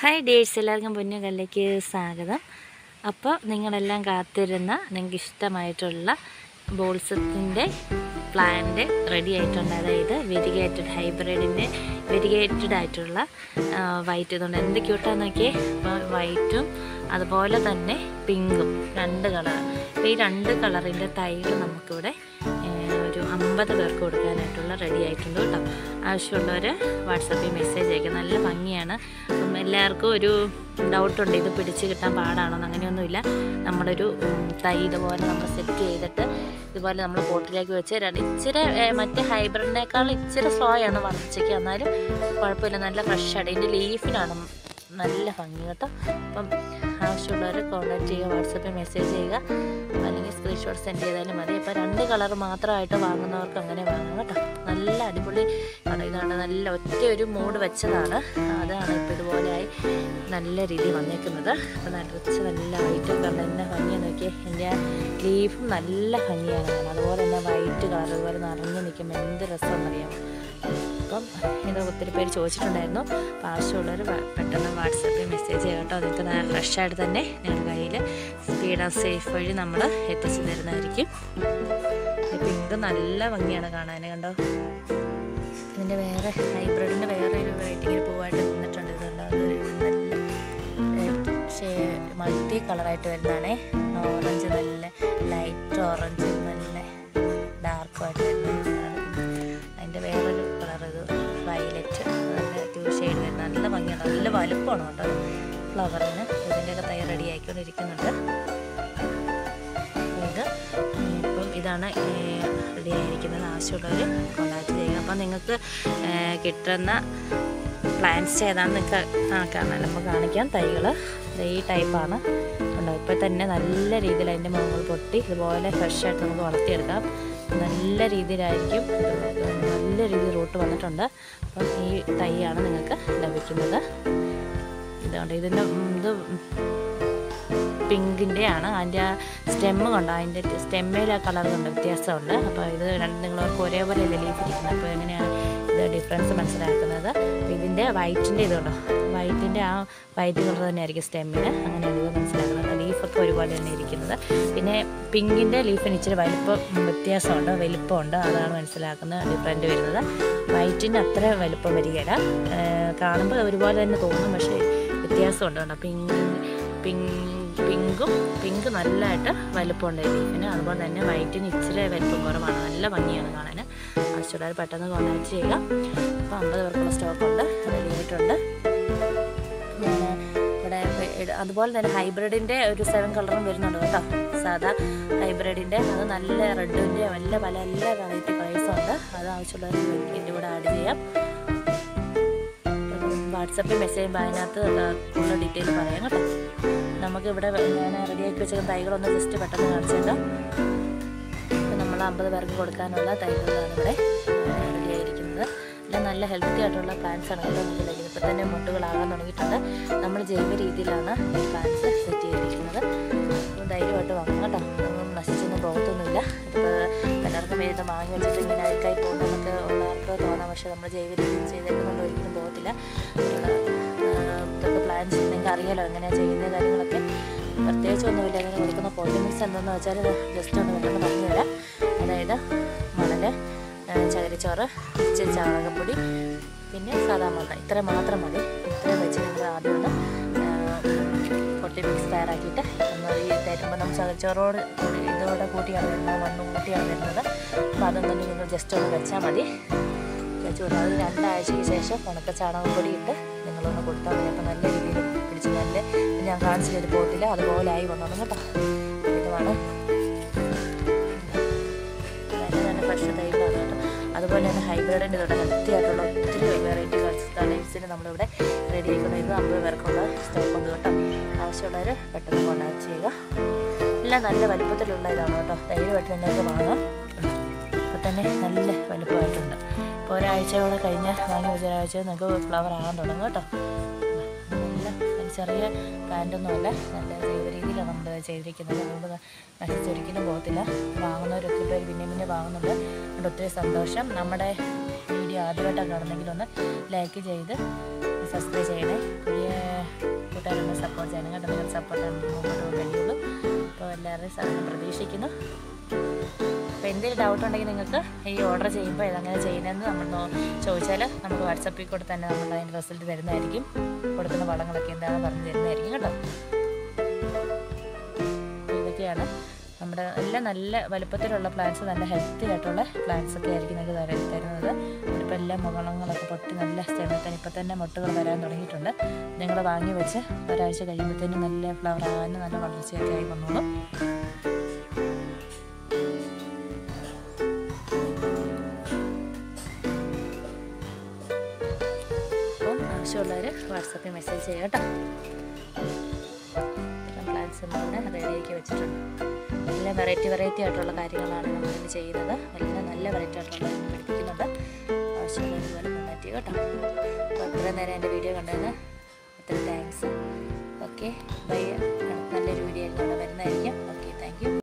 Hi ഡേഴ്സ് എല്ലാവർക്കും പൊന്നുകല്ലേക്ക് സ്വാഗതം അപ്പോൾ നിങ്ങളെല്ലാം കാത്തിരുന്ന നിങ്ങൾക്ക് ഇഷ്ടമായിട്ടുള്ള ബോൾസത്തിൻ്റെ പ്ലാന്റ് റെഡി ആയിട്ടുണ്ട് അതായത് വെരിഗേറ്റഡ് ഹൈബ്രിഡിൻ്റെ വെരിഗേറ്റഡ് ആയിട്ടുള്ള വൈറ്റ് ഇതുകൊണ്ട് എന്ത് ക്യൂട്ടാന്ന് നോക്കിയേ അപ്പോൾ വൈറ്റും അതുപോലെ തന്നെ പിങ്കും രണ്ട് കളർ അപ്പോൾ ഈ രണ്ട് കളറിൻ്റെ തൈകൾ നമുക്കിവിടെ ഏഹ്, ഒരു അമ്പത് പേർക്ക് കൊടുക്കാനായിട്ടുള്ള റെഡി ആയിട്ടുണ്ട് കേട്ടോ ആവശ്യമുള്ളവർ വാട്സാപ്പിൽ മെസ്സേജ് അയക്കുക നല്ല ഭംഗിയാണ് അപ്പം എല്ലാവർക്കും ഒരു ഡൗട്ടുണ്ട് ഇത് പിടിച്ച് കിട്ടാൻ പാടാണോന്ന് അങ്ങനെയൊന്നുമില്ല നമ്മളൊരു ഉം, തൈ ഇതുപോലെ നമ്മൾ സെറ്റ് ചെയ്തിട്ട് ഇതുപോലെ നമ്മൾ പോട്ടിലേക്ക് വെച്ച് രണ്ട് ഇച്ചിരി ഏഹ്, മറ്റേ ഹൈബ്രിഡിനേക്കാൾ ഇച്ചിരി സ്ലോ ആണ് വളർച്ചയ്ക്ക് എന്നാലും കുഴപ്പമില്ല നല്ല ഫ്രഷ് ആണ് ഇതിൻ്റെ ലീഫിനാണ് നല്ല ഭംഗി കേട്ടോ അപ്പം ആവശ്യമുള്ളവർ കോൺടാക്ട് ചെയ്യുക വാട്സപ്പിൽ മെസ്സേജ് ചെയ്യുക അല്ലെങ്കിൽ സ്ക്രീൻഷോട്ട് സെൻഡ് ചെയ്താലും മതി ഇപ്പോൾ രണ്ട് കളർ മാത്രമായിട്ട് വാങ്ങുന്നവർക്ക് അങ്ങനെ വാങ്ങാം കേട്ടോ നല്ല അടിപൊളി ആണ് ഇതാണ് നല്ല ഒറ്റ ഒരു മൂഡ് വെച്ചതാണ് അതാണ് ഇപ്പോൾ ഇതുപോലെയായി നല്ല രീതിയിൽ വന്നേക്കുന്നത് അപ്പോൾ നിറച്ച് നല്ല വൈറ്റ് കളർ തന്നെ ഭംഗിയാണ് നോക്കിയേ എൻ്റെ ലീഫും നല്ല ഭംഗിയാണ് കാണാൻ. അതുപോലെ തന്നെ വൈറ്റ് കളർ അതുപോലെ നിറഞ്ഞു നിൽക്കുമ്പോൾ എന്ത് രസമെന്നറിയാമോ അപ്പം ഇത് ഒത്തിരി പേര് ചോദിച്ചിട്ടുണ്ടായിരുന്നു അപ്പോൾ ആവശ്യമുള്ളവർ വ- പെട്ടെന്ന് വാട്സപ്പിൽ മെസ്സേജ് ചെയ്യുക കേട്ടോ നിങ്ങൾക്ക് ഫ്രഷ് ആയിട്ട് തന്നെ നിങ്ങളുടെ കയ്യിൽ സ്പീഡ് ആൻഡ് സേഫ് വഴി നമ്മൾ എത്തിച്ചു തരുന്നതായിരിക്കും പിങ്ക് നല്ല ഭംഗിയാണ് കാണാൻ കണ്ടോ ഇതിൻ്റെ വേറെ ഹൈബ്രിഡിൻ്റെ വേറെ ഒരു വെറൈറ്റി ഇങ്ങനെ പൂവായിട്ട് നിന്നിട്ടുണ്ട് ഇതുണ്ടോ അത് നല്ല മൾട്ടി കളറായിട്ട് വരുന്നതാണേ ഓറഞ്ച് നല്ല ലൈറ്റ് ഓറഞ്ച് നല്ല ഡാർക്കുമായിട്ട് വരുന്നതാണ് അതിൻ്റെ വേറൊരു കളർ ഇത് വയലറ്റ് നല്ല ടൂ ഷെയ്ഡ് വരുന്ന നല്ല ഭംഗിയാണ് നല്ല വലുപ്പമാണ് കേട്ടോ ഫ്ലവറിന് ഇതിൻ്റെയൊക്കെ തൈ റെഡി ആയിക്കൊണ്ടിരിക്കുന്നുണ്ട് ഇത് ഇപ്പം ഇതാണ് റെഡി ആയിരിക്കുന്നത് ആവശ്യമുള്ളവർ കോണ്ടാക്ട് ചെയ്യുക അപ്പം നിങ്ങൾക്ക് ഏഹ്, കിട്ടുന്ന പ്ലാന്റ്സ് ഏതാണെന്ന് നിങ്ങൾക്ക് കാണാൻ നമുക്ക് കാണിക്കാം തൈകൾ ഈ ടൈപ്പാണ് ഉണ്ടോ ഇപ്പോൾ തന്നെ നല്ല രീതിയിൽ അതിൻ്റെ മുഖങ്ങൾ പൊട്ടി ഇതുപോലെ ഫ്രഷായിട്ട് നമുക്ക് വളർത്തിയെടുക്കാം നല്ല രീതിയിലായിരിക്കും ഇത് നല്ല രീതിയിൽ റൂട്ട് വന്നിട്ടുണ്ട് അപ്പം ഈ തൈയാണ് നിങ്ങൾക്ക് ലഭിക്കുന്നത് ഇതുകൊണ്ട് ഇതിൻ്റെ ഉം, ഇത് പിങ്കിൻ്റെ ആണ് അതിൻ്റെ ആ സ്റ്റെമ്മ് കണ്ടോ അതിൻ്റെ സ്റ്റെമ്മിൽ ആ കളർ കൊണ്ട് വ്യത്യാസമുണ്ട് അപ്പോൾ ഇത് രണ്ട് നിങ്ങൾക്ക് ഒരേപോലെ അല്ലേ ലീഫ് ഇരിക്കുന്നത് അപ്പോൾ എങ്ങനെയാണ് ഇത് ഡിഫറൻസ് മനസ്സിലാക്കുന്നത് അപ്പോൾ ഇതിൻ്റെ വൈറ്റിൻ്റെ ഇതുണ്ടോ വൈറ്റിൻ്റെ ആ വൈറ്റ് കളർ തന്നെ ആയിരിക്കും സ്റ്റെമ്മിന് അങ്ങനെയാണ് ഇത് മനസ്സിലാക്കുന്നത് ലീഫൊക്കെ ഒരുപോലെ തന്നെ ഇരിക്കുന്നത് പിന്നെ പിങ്കിൻ്റെ ലീഫിന് ഇച്ചിരി വലിപ്പം വ്യത്യാസമുണ്ട് വലിപ്പമുണ്ട് അതാണ് മനസ്സിലാക്കുന്നത് ഡിഫറൻറ്റ് വരുന്നത് വൈറ്റിന് അത്ര വലിപ്പം വരികയില്ല ഏഹ് കാണുമ്പോൾ ഒരുപോലെ തന്നെ തോന്നും പക്ഷേ വ്യത്യാസമുണ്ട് കേട്ടോ പിങ്ക് പിങ്ക് പിങ്കും പിങ്ക് നല്ലതായിട്ട് വലുപ്പമുണ്ട് ഈ ലീഫിന് അതുപോലെ തന്നെ വൈറ്റിന് ഇച്ചിരി വലുപ്പം കുറവാണ് നല്ല ഭംഗിയാണ് കാണാൻ ആവശ്യമുള്ളവർ പെട്ടെന്ന് കോൺടാക്ട് ചെയ്യുക അപ്പോൾ അമ്പത് പേർക്കുള്ള സ്റ്റോക്കുണ്ട് റെഡി ആയിട്ടുണ്ട് ഞാൻ ഇവിടെ ഇട- അതുപോലെ തന്നെ ഹൈബ്രിഡിൻ്റെ ഒരു സെവൻ കളറും വരുന്നുണ്ട് കേട്ടോ സാധാ ഹൈബ്രിഡിൻ്റെ അത് നല്ല റെഡിൻ്റെ നല്ല പല എല്ലാ വെറൈറ്റി പ്രൈസുണ്ട് അത് ആവശ്യമുള്ളവർ ഇതിൻ്റെ കൂടെ ആഡ് ചെയ്യാം വാട്സപ്പിൽ മെസ്സേജ് ചെയ്യുമ്പോൾ അതിനകത്ത് ഉള്ള ഡീറ്റെയിൽ പറയാം കേട്ടോ നമുക്കിവിടെ ഞാൻ റെഡിയാക്കി വെച്ച തൈകളൊന്ന് ജസ്റ്റ് പെട്ടെന്ന് കാണിച്ചേക്കാം ഇപ്പം നമ്മൾ അമ്പത് പേർക്ക് കൊടുക്കാനുള്ള തൈകളാണ് ഇവിടെ റെഡിയായിരിക്കുന്നത് എല്ലാം നല്ല ഹെൽത്തി ആയിട്ടുള്ള പ്ലാന്റ്സ് ആണ് കേട്ടോ നമുക്ക് ലഭിക്കുന്നത് ഇപ്പം തന്നെ മുട്ടുകളാകാൻ തുടങ്ങിയിട്ടുണ്ട് നമ്മൾ ജൈവ രീതിയിലാണ് ഈ പ്ലാന്റ്സ് സെറ്റ് ചെയ്തിരിക്കുന്നത് അപ്പം ധൈര്യമായിട്ട് വാങ്ങാം കേട്ടോ ഒന്നും നശിച്ചൊന്നും പോകത്തൊന്നുമില്ല ഇതിപ്പോൾ പലർക്കും ഇത് വാങ്ങി വെച്ചിട്ട് ഇങ്ങനെ അഴുക്കായി പോകുന്നതൊക്കെ ഉള്ളവർക്ക് തോന്നാം പക്ഷേ നമ്മൾ ജൈവ രീതിയിൽ ചെയ്തേക്കുന്നതുകൊണ്ട് ഒരിക്കലും പോകത്തില്ല ഉള്ള, ആ, ഇതൊക്കെ പ്ലാൻ നിങ്ങൾക്ക് അറിയാലോ എങ്ങനെയാണ് ചെയ്യുന്ന കാര്യങ്ങളൊക്കെ പ്രത്യേകിച്ച് ഒന്നുമില്ല അതിന് കൊടുക്കുന്ന പോളിമിക്സ് എന്തെന്ന് വെച്ചാൽ ജസ്റ്റ് ഒന്ന് പെട്ടെന്ന് പറഞ്ഞു തരാം അതായത് മണൽ ചകിരിച്ചോറ് ഇച്ചിരി ചാണകപ്പൊടി പിന്നെ സാധാ മണ്ണ് ഇത്ര മാത്രം മതി ഇത്രയും വെച്ച് നിങ്ങൾ ആദ്യം ഒന്ന് പൊട്ടി മിക്സ് തയ്യാറാക്കിയിട്ട് ഒന്ന് ഈ തരുമ്പോൾ നമ്മൾ ചകിരിച്ചോറോട് കൂടി ഇതോടെ കൂട്ടിയാണ് വരുന്നത് മണ്ണ് കൂട്ടിയാണ് വരുന്നത് അപ്പോൾ അതൊന്നും നിങ്ങൾ ജസ്റ്റ് ഒന്ന് വെച്ചാൽ മതി വെച്ച് കൊടുത്താൽ അത് രണ്ടാഴ്ചയ്ക്ക് ശേഷം ഉണക്ക ചാണകപ്പൊടി ഇട്ട് നിങ്ങളൊന്ന് കൊടുത്താൽ മതി അപ്പോൾ നല്ല രീതിയിൽ പിടിച്ച് നല്ല ഞാൻ കാണിച്ചിട്ട് പോകത്തില്ല അതുപോലെ ആയി വന്നോളും കേട്ടോ ഇതുമാണ് നല്ല നല്ല ഫ്രഷ് തൈകളാണ് കേട്ടോ അതുപോലെ തന്നെ ഹൈബ്രിഡിൻ്റെ ഇതോടെ ഹെൽത്തി ആയിട്ടുള്ള ഒത്തിരി വെറൈറ്റി കളേഴ്സിന് നമ്മളിവിടെ റെഡി ആക്കുന്നത് ഇത് അമ്പത് പേർക്കുള്ള സ്റ്റോക്ക് ഉണ്ട് കേട്ടോ ആവശ്യമുള്ളവർ പെട്ടെന്ന് കോൺടാക്ട് ചെയ്യുക എല്ലാം നല്ല വലുപ്പത്തിലുള്ള ഇതാണ് കേട്ടോ ധൈര്യമായിട്ട് നിങ്ങൾക്ക് വാങ്ങാം അപ്പോൾ തന്നെ നല്ല വലുപ്പമായിട്ടുണ്ട് ഇപ്പോൾ ഒരാഴ്ചയോടെ കഴിഞ്ഞ് വാങ്ങി വെച്ച ഒരാഴ്ച നിങ്ങൾക്ക് ഫ്ലവർ ആകാൻ തുടങ്ങും കേട്ടോ നല്ല ചെറിയ പ്ലാന്റൊന്നുമല്ല നല്ല ചെയ്ത രീതിയിലാണ് നമ്മൾ ചെയ്തിരിക്കുന്നത് അതുകൊണ്ട് നശിച്ചൊരിക്കലും പോകത്തില്ല വാങ്ങുന്നവർ ഒത്തിരി പേര് പിന്നെ പിന്നെ വാങ്ങുന്നുണ്ട് അതുകൊണ്ട് ഒത്തിരി സന്തോഷം നമ്മുടെ വീഡിയോ ആദ്യമായിട്ടാണ് കാണുന്നെങ്കിൽ ഒന്ന് ലൈക്ക് ചെയ്ത് സബ്സ്ക്രൈബ് ചെയ്യണേ പുതിയ കൂട്ടുകാരൊന്ന് സപ്പോർട്ട് ചെയ്യണം കേട്ടോ നിങ്ങൾ സപ്പോർട്ടാണ് മുമ്പോട്ട് പോകാൻ കഴിയുള്ളൂ അപ്പോൾ എല്ലാവരുടെയും സാധനം പ്രതീക്ഷിക്കുന്നു അപ്പോൾ എന്തെങ്കിലും ഡൗട്ട് ഉണ്ടെങ്കിൽ നിങ്ങൾക്ക് ഈ ഓർഡർ ചെയ്യുമ്പോൾ ഇതെങ്ങനെ ചെയ്യുന്നതെന്ന് നമ്മൾ നോ- ചോദിച്ചാൽ നമുക്ക് വാട്സപ്പിൽ കൂടെ തന്നെ നമ്മൾ അതിൻ്റെ റിസൾട്ട് തരുന്നതായിരിക്കും കൊടുക്കുന്ന വളങ്ങളൊക്കെ എന്താണെന്ന് പറഞ്ഞ് തരുന്നതായിരിക്കും കേട്ടോ അപ്പോൾ ഇതൊക്കെയാണ് നമ്മുടെ എല്ലാം നല്ല വലുപ്പത്തിലുള്ള പ്ലാന്റ്സ് നല്ല ഹെൽത്തി ആയിട്ടുള്ള പ്ലാന്റ്സ് ഒക്കെ ആയിരിക്കും നിങ്ങൾക്ക് തര തരുന്നത് ഇപ്പോൾ എല്ലാം മുകളങ്ങളൊക്കെ പൊട്ടി നല്ല സ്റ്റെമത്തിന് ഇപ്പം തന്നെ മുട്ടുകൾ വരാൻ തുടങ്ങിയിട്ടുണ്ട് നിങ്ങൾ വാങ്ങി വെച്ച് ഒരാഴ്ച കഴിയുമ്പോഴത്തേനും നല്ല ഫ്ലവർ ആകാനും നല്ല വളർച്ചയൊക്കെ ആയി വന്നോളും അപ്പം ആവശ്യമുള്ളവർ വാട്സപ്പിൽ മെസ്സേജ് ചെയ്യാം കേട്ടോ പ്ലാൻസ് നമ്മൾ റെഡിയാക്കി വെച്ചിട്ടുണ്ട് എല്ലാം വെറൈറ്റി വെറൈറ്റി ആയിട്ടുള്ള കാര്യങ്ങളാണ് നമ്മളിന്ന് ചെയ്യുന്നത് എല്ലാം നല്ല വെറൈറ്റി ആയിട്ടുള്ള പഠിപ്പിക്കുന്നുണ്ട് ആവശ്യമുള്ളവർ പോലെ കോൺടാക്ട് ചെയ്യുക കേട്ടോ അപ്പോൾ ഇത്രയും നേരം എൻ്റെ വീഡിയോ കണ്ടതിന് ഒത്തിരി താങ്ക്സ് ഓക്കെ ബൈ